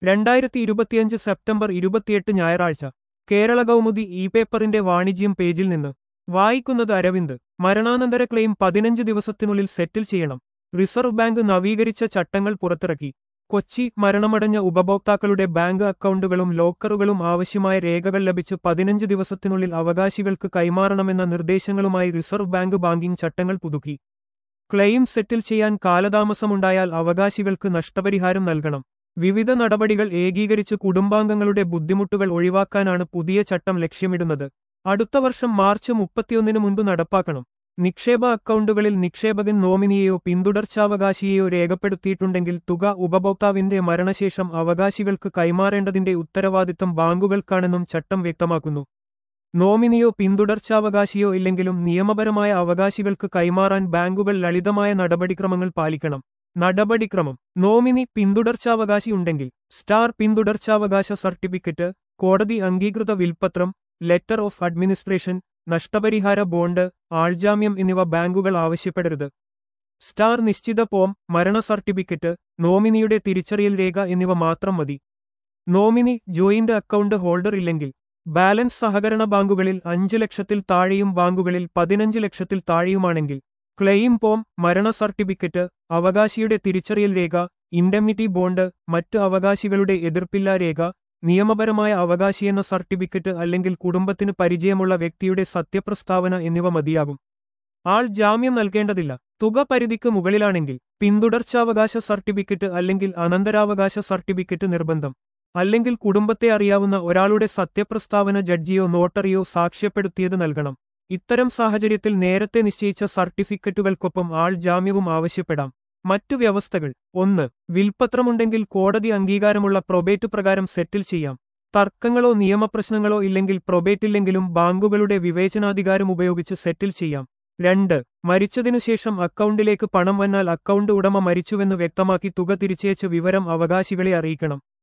രണ്ടായിരത്തി ഇരുപത്തിയഞ്ച് സെപ്റ്റംബർ ഇരുപത്തിയെട്ട് ഞായറാഴ്ച കേരള കൗമുദി ഇ പേപ്പറിന്റെ വാണിജ്യം പേജിൽ നിന്ന് വായിക്കുന്നത് അരവിന്ദ് മരണാനന്തര ക്ലെയിം പതിനഞ്ച് ദിവസത്തിനുള്ളിൽ സെറ്റിൽ ചെയ്യണം റിസർവ് ബാങ്ക് നവീകരിച്ച ചട്ടങ്ങൾ പുറത്തിറക്കി കൊച്ചി മരണമടഞ്ഞ ഉപഭോക്താക്കളുടെ ബാങ്ക് അക്കൗണ്ടുകളും ലോക്കറുകളും ആവശ്യമായ രേഖകൾ ലഭിച്ച് പതിനഞ്ച് ദിവസത്തിനുള്ളിൽ അവകാശികൾക്ക് കൈമാറണമെന്ന നിർദ്ദേശങ്ങളുമായി റിസർവ് ബാങ്ക് ബാങ്കിംഗ് ചട്ടങ്ങൾ പുതുക്കി ക്ലെയിം സെറ്റിൽ ചെയ്യാൻ കാലതാമസമുണ്ടായാൽ അവകാശികൾക്ക് നഷ്ടപരിഹാരം നൽകണം വിവിധ നടപടികൾ ഏകീകരിച്ച് കുടുംബാംഗങ്ങളുടെ ബുദ്ധിമുട്ടുകൾ ഒഴിവാക്കാനാണ് പുതിയ ചട്ടം ലക്ഷ്യമിടുന്നത് അടുത്ത വർഷം മാർച്ച് മുപ്പത്തിയൊന്നിന് മുൻപ് നടപ്പാക്കണം നിക്ഷേപ അക്കൗണ്ടുകളിൽ നിക്ഷേപകൻ നോമിനിയെയോ പിന്തുടർച്ചാവകാശിയെയോ രേഖപ്പെടുത്തിയിട്ടുണ്ടെങ്കിൽ തുക ഉപഭോക്താവിന്റെ മരണശേഷം അവകാശികൾക്ക് കൈമാറേണ്ടതിന്റെ ഉത്തരവാദിത്തം ബാങ്കുകൾക്കാണെന്നും ചട്ടം വ്യക്തമാക്കുന്നു നോമിനിയോ പിന്തുടർച്ചാവകാശിയോ ഇല്ലെങ്കിലും നിയമപരമായ അവകാശികൾക്ക് കൈമാറാൻ ബാങ്കുകൾ ലളിതമായ നടപടിക്രമങ്ങൾ പാലിക്കണം നടപടിക്രമം നോമിനി പിന്തുടർച്ചാവകാശി ഉണ്ടെങ്കിൽ സ്റ്റാർ പിന്തുടർച്ചാവകാശ സർട്ടിഫിക്കറ്റ് കോടതി അംഗീകൃത വിൽപത്രം ലെറ്റർ ഓഫ് അഡ്മിനിസ്ട്രേഷൻ നഷ്ടപരിഹാര ബോണ്ട് ആൾജാമ്യം എന്നിവ ബാങ്കുകൾ ആവശ്യപ്പെടരുത് സ്റ്റാർ നിശ്ചിത ഫോം മരണ സർട്ടിഫിക്കറ്റ് നോമിനിയുടെ തിരിച്ചറിയൽ രേഖ എന്നിവ മാത്രം മതി നോമിനി ജോയിന്റ് അക്കൗണ്ട് ഹോൾഡർ ഇല്ലെങ്കിൽ ബാലൻസ് സഹകരണ ബാങ്കുകളിൽ അഞ്ച് ലക്ഷത്തിൽ താഴെയും ബാങ്കുകളിൽ പതിനഞ്ച് ലക്ഷത്തിൽ താഴെയുമാണെങ്കിൽ ക്ലെയിം ഫോം മരണ സർട്ടിഫിക്കറ്റ് അവകാശിയുടെ തിരിച്ചറിയൽ രേഖ ഇൻഡെമിനിറ്റി ബോണ്ട് മറ്റ് അവകാശികളുടെ എതിർപ്പില്ലാ രേഖ നിയമപരമായ അവകാശിയെന്ന സർട്ടിഫിക്കറ്റ് അല്ലെങ്കിൽ കുടുംബത്തിന് പരിചയമുള്ള വ്യക്തിയുടെ സത്യപ്രസ്താവന എന്നിവ മതിയാകും ആൾ ജാമ്യം നൽകേണ്ടതില്ല തുക പരിധിക്ക് മുകളിലാണെങ്കിൽ പിന്തുടർച്ചാവകാശ സർട്ടിഫിക്കറ്റ് അല്ലെങ്കിൽ അനന്തരാവകാശ സർട്ടിഫിക്കറ്റ് നിർബന്ധം അല്ലെങ്കിൽ കുടുംബത്തെ അറിയാവുന്ന ഒരാളുടെ സത്യപ്രസ്താവന ജഡ്ജിയോ നോട്ടറിയോ സാക്ഷ്യപ്പെടുത്തിയത് നൽകണം ഇത്തരം സാഹചര്യത്തിൽ നേരത്തെ നിശ്ചയിച്ച സർട്ടിഫിക്കറ്റുകൾക്കൊപ്പം ആൾ ജാമ്യവും ആവശ്യപ്പെടാം മറ്റു വ്യവസ്ഥകൾ ഒന്ന് വിൽപത്രമുണ്ടെങ്കിൽ കോടതി അംഗീകാരമുള്ള പ്രൊബേറ്റ് പ്രകാരം സെറ്റിൽ ചെയ്യാം തർക്കങ്ങളോ നിയമപ്രശ്നങ്ങളോ ഇല്ലെങ്കിൽ പ്രൊബേറ്റില്ലെങ്കിലും ബാങ്കുകളുടെ വിവേചനാധികാരം ഉപയോഗിച്ച് സെറ്റിൽ ചെയ്യാം രണ്ട് മരിച്ചതിനുശേഷം അക്കൗണ്ടിലേക്ക് പണം വന്നാൽ അക്കൗണ്ട് ഉടമ മരിച്ചുവെന്ന് വ്യക്തമാക്കി തുക തിരിച്ചയച്ച് വിവരം അവകാശികളെ അറിയിക്കണം